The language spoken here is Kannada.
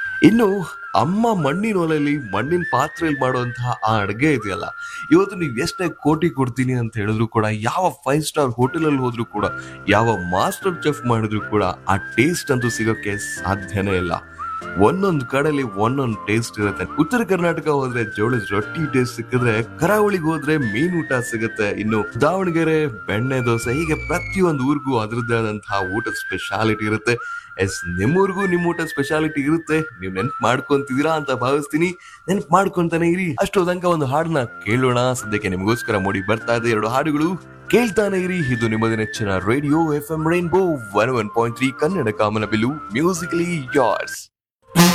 ಇನ್ನು ಅಮ್ಮ ಮಣ್ಣಿನ ಒಲೆಯಲ್ಲಿ ಮಣ್ಣಿನ ಪಾತ್ರೆಯಲ್ಲಿ ಮಾಡುವಂತಹ ಆ ಅಡುಗೆ ಇದೆಯಲ್ಲ ಇವತ್ತು ನೀವು ಎಷ್ಟೇ ಕೋಟಿ ಕೊಡ್ತೀನಿ ಅಂತ ಹೇಳಿದ್ರು ಕೂಡ ಯಾವ ಫೈವ್ ಸ್ಟಾರ್ ಹೋಟೆಲ್ ಅಲ್ಲಿ ಹೋದ್ರು ಕೂಡ ಯಾವ ಮಾಸ್ಟರ್ ಚೆಫ್ ಮಾಡಿದ್ರು ಕೂಡ ಆ ಟೇಸ್ಟ್ ಅಂತೂ ಸಿಗೋಕೆ ಸಾಧ್ಯನೇ ಇಲ್ಲ ಒಂದೊಂದು ಕಡೆಯಲ್ಲಿ ಒಂದೊಂದು ಟೇಸ್ಟ್ ಇರುತ್ತೆ ಉತ್ತರ ಕರ್ನಾಟಕ ಹೋದ್ರೆ ಜೋಳದ ರೊಟ್ಟಿ ಟೇಸ್ಟ್ ಸಿಕ್ಕಿದ್ರೆ ಕರಾವಳಿಗೆ ಹೋದ್ರೆ ಮೀನ್ ಊಟ ಸಿಗುತ್ತೆ ಇನ್ನು ದಾವಣಗೆರೆ ಬೆಣ್ಣೆ ದೋಸೆ ಹೀಗೆ ಪ್ರತಿಯೊಂದು ಊರಿಗೂ ಅದರದ್ದೇ ಆದಂತಹ ಊಟದ ಸ್ಪೆಷಾಲಿಟಿ ಇರುತ್ತೆ ಎಸ್ ನಿಮ್ಮೂರಿಗೂ ನಿಮ್ಮ ಊಟ ಸ್ಪೆಷಾಲಿಟಿ ಇರುತ್ತೆ ನೀವು ನೆನ್ಪು ಮಾಡ್ಕೊಂತಿದ್ದೀರಾ ಅಂತ ಭಾವಿಸ್ತೀನಿ ನೆನ್ಪು ಮಾಡ್ಕೊಂತಾನೆ ಇರಿ ಅಷ್ಟೋ ತನಕ ಒಂದು ಹಾಡನ್ನ ಕೇಳೋಣ ಸದ್ಯಕ್ಕೆ ನಿಮಗೋಸ್ಕರ ಮೂಡಿ ಬರ್ತಾ ಇದೆ ಎರಡು ಹಾಡುಗಳು ಕೇಳ್ತಾನೆ ಇರಿ ಇದು ನಿಮ್ಮದು ನೆಚ್ಚಿನ radio F M rainbow one one point three Kannada ಕಾಮನ ಬಿಲ್ಲು ಮ್ಯೂಸಿಕಲಿ ಯಾರ್ಸ್